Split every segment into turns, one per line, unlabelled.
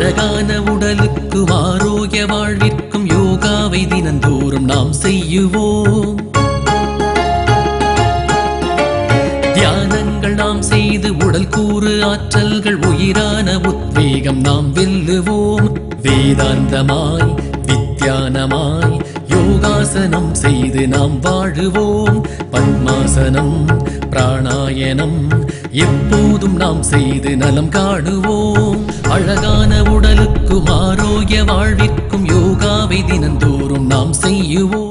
அழகான உடலுக்கும் ஆரோக்கிய வாழ்விற்கும் யோகாவை தினந்தோறும் நாம் செய்யுவோம் தியானங்கள் நாம் செய்து உடல் கூறு ஆற்றல்கள் உயிரான உத்வேகம் நாம் வெல்லுவோம் வேதாந்தமாய் வித்யானமாய் யோகாசனம் செய்து நாம் வாழுவோம் பத்மாசனம் பிராணாயனம் எப்போதும் நாம் செய்து நலம் காணுவோம் அழகான உடலுக்கும் ஆரோக்கிய வாழ்விற்கும் யோகாவை தினந்தோறும் நாம் செய்யுவோம்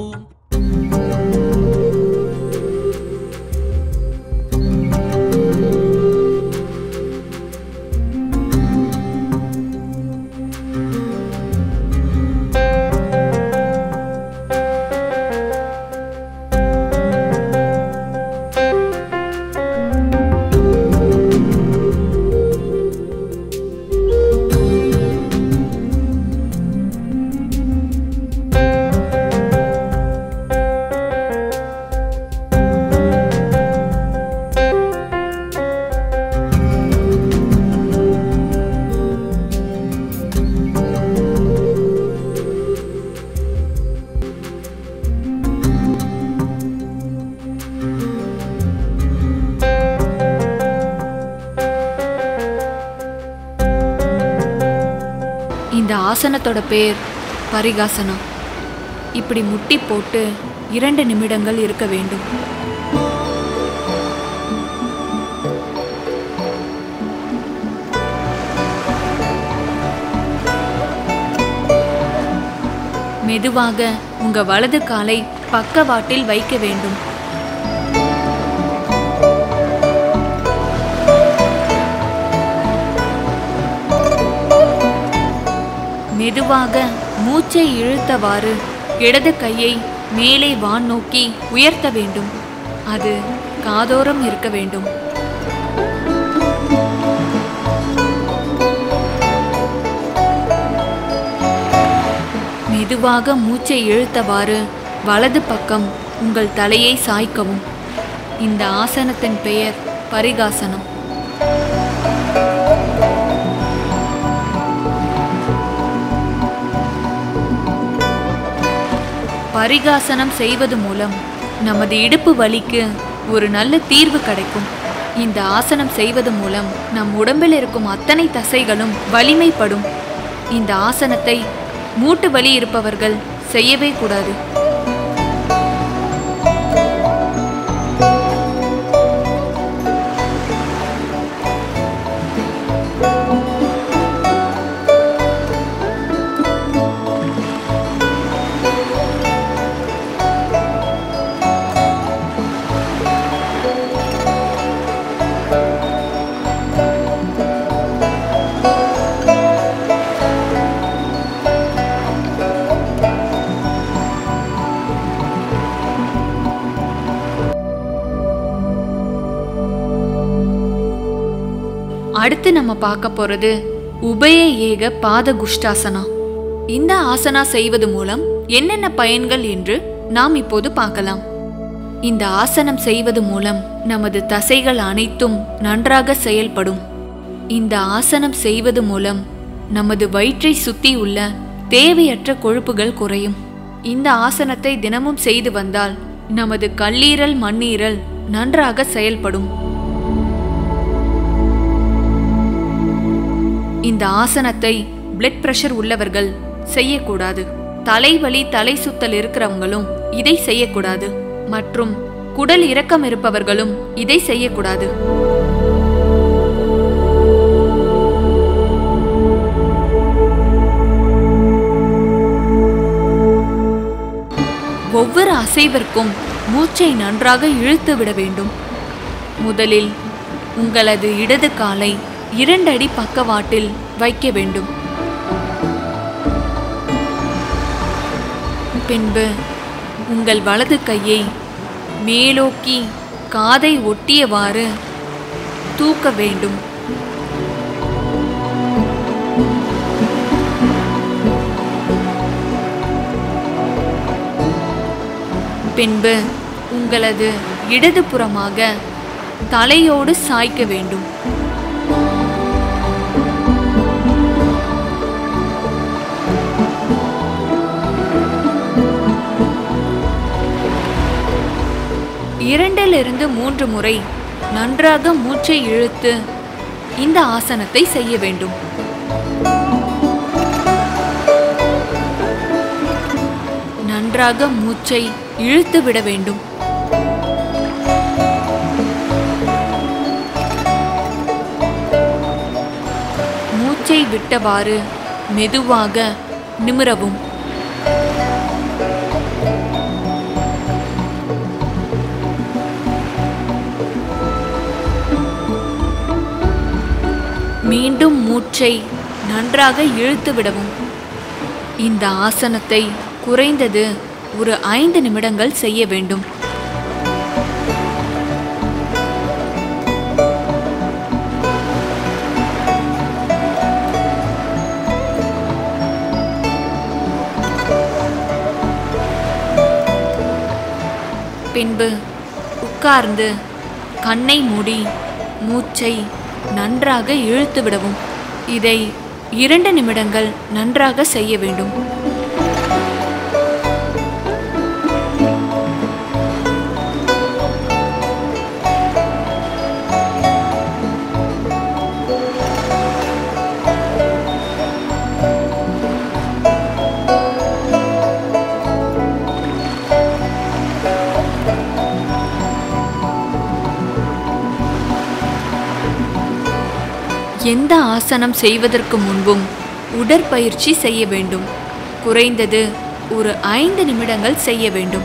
இந்த ஆசனத்தோட பேர் பரிகாசனம் இப்படி முட்டி போட்டு இரண்டு நிமிடங்கள் இருக்க வேண்டும் மெதுவாக உங்க வலது காலை பக்கவாட்டில் வைக்க வேண்டும் மெதுவாக மூச்சை இழுத்தவாறு இடது கையை மேலே வான் நோக்கி உயர்த்த வேண்டும் அது காதோரம் இருக்க வேண்டும் மெதுவாக மூச்சை இழுத்தவாறு வலது பக்கம் உங்கள் தலையை சாய்க்கவும் இந்த ஆசனத்தின் பெயர் பரிகாசனம் பரிகாசனம் செய்வது மூலம் நமது இடுப்பு வலிக்கு ஒரு நல்ல தீர்வு கிடைக்கும் இந்த ஆசனம் செய்வது மூலம் நம் உடம்பில் இருக்கும் அத்தனை தசைகளும் வலிமைப்படும் இந்த ஆசனத்தை மூட்டு வலி இருப்பவர்கள் செய்யவே கூடாது அடுத்து நம்ம பார்க்க போறது உபய ஏக பாத குஷ்டாசனா இந்த ஆசனா செய்வது மூலம் என்னென்ன பயன்கள் என்று நாம் இப்போது பார்க்கலாம் இந்த ஆசனம் செய்வது மூலம் நமது தசைகள் அனைத்தும் நன்றாக செயல்படும் இந்த ஆசனம் செய்வது மூலம் நமது வயிற்றை சுத்தி உள்ள தேவையற்ற கொழுப்புகள் குறையும் இந்த ஆசனத்தை தினமும் செய்து வந்தால் நமது கல்லீரல் மண்ணீரல் நன்றாக செயல்படும் இந்த ஆசனத்தை பிளட் பிரஷர் உள்ளவர்கள் செய்யக்கூடாது தலைவலி தலை சுத்தல் இருக்கிறவங்களும் இதை செய்யக்கூடாது மற்றும் குடல் இறக்கம் இருப்பவர்களும் இதை செய்யக்கூடாது ஒவ்வொரு அசைவிற்கும் மூச்சை நன்றாக இழுத்து விட வேண்டும் முதலில் உங்களது இடது காலை இரண்டடி பக்கவாட்டில் வைக்க வேண்டும் பின்பு உங்கள் வலது கையை மேலோக்கி காதை ஒட்டியவாறு தூக்க வேண்டும் பின்பு உங்களது இடதுபுறமாக தலையோடு சாய்க்க வேண்டும் இரண்டிலிருந்து மூன்று முறை நன்றாக மூச்சை இழுத்து இந்த ஆசனத்தை செய்ய வேண்டும் நன்றாக மூச்சை இழுத்து விட வேண்டும் மூச்சை விட்டவாறு மெதுவாக நிமிரவும் மீண்டும் மூச்சை நன்றாக இழுத்து விடவும் இந்த ஆசனத்தை குறைந்தது ஒரு ஐந்து நிமிடங்கள் செய்ய வேண்டும் பின்பு உட்கார்ந்து கண்ணை மூடி மூச்சை நன்றாக இழுத்து விடவும் இதை இரண்டு நிமிடங்கள் நன்றாக செய்ய வேண்டும் எந்த ஆசனம் செய்வதற்கு முன்பும் உடற்பயிற்சி செய்ய வேண்டும் குறைந்தது ஒரு ஐந்து நிமிடங்கள் செய்ய வேண்டும்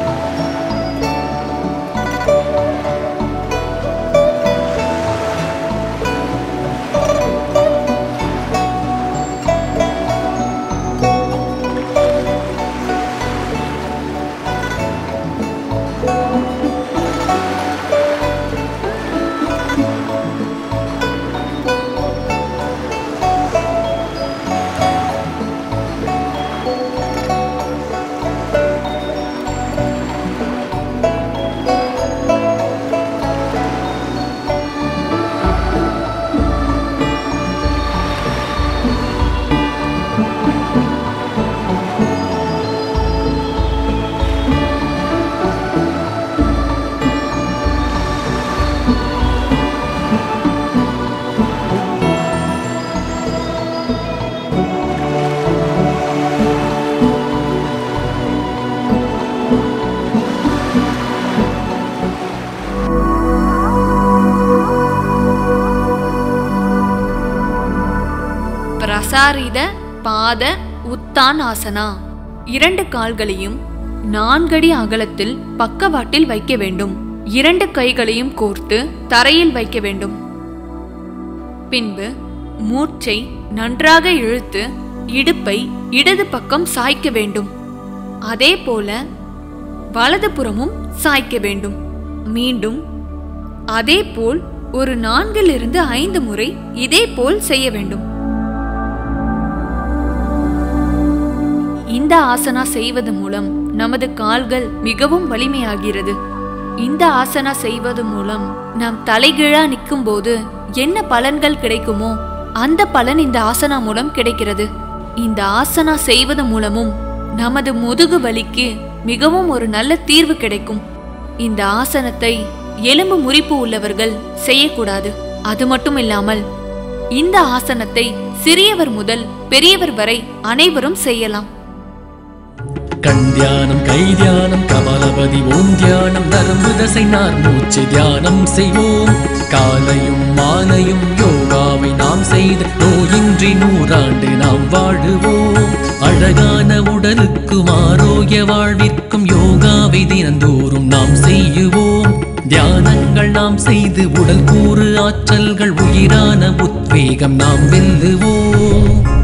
பிரசாரித பாத உத்தான் ஆசனா இரண்டு கால்களையும் நான்கடி அகலத்தில் பக்கவாட்டில் வைக்க வேண்டும் இரண்டு கைகளையும் கோர்த்து தரையில் வைக்க வேண்டும் பின்பு மூச்சை நன்றாக இழுத்து இடுப்பை இடது பக்கம் சாய்க்க வேண்டும் அதே போல வலது புறமும் சாய்க்க வேண்டும் மீண்டும் அதே போல் ஒரு நான்கிலிருந்து ஐந்து முறை இதே போல் செய்ய வேண்டும் இந்த ஆசனா செய்வது மூலம் நமது கால்கள் மிகவும் வலிமையாகிறது இந்த ஆசனா செய்வது மூலம் நாம் தலைகீழா நிற்கும் போது என்ன பலன்கள் கிடைக்குமோ அந்த பலன் இந்த ஆசனா மூலம் கிடைக்கிறது இந்த ஆசனா செய்வது மூலமும் நமது முதுகு வலிக்கு மிகவும் ஒரு நல்ல தீர்வு கிடைக்கும் இந்த ஆசனத்தை எலும்பு முறிப்பு உள்ளவர்கள் செய்யக்கூடாது அது மட்டும் இல்லாமல் இந்த ஆசனத்தை சிறியவர் முதல் பெரியவர் வரை அனைவரும் செய்யலாம்
கண் தியானம் கை தியானம் கபாலபதி ஓம் தியானம் நரம்பு தசை நார் மூச்சு தியானம் செய்வோம் காலையும் மாலையும் யோகாவை நாம் செய்து நோயின்றி நூறாண்டு நாம் வாழுவோம் அழகான உடலுக்கும் ஆரோக்கிய வாழ்விற்கும் யோகாவை தினந்தோறும் நாம் செய்யுவோம் தியானங்கள் நாம் செய்து உடல் கூறு ஆற்றல்கள் உயிரான உத்வேகம் நாம் வெல்லுவோம்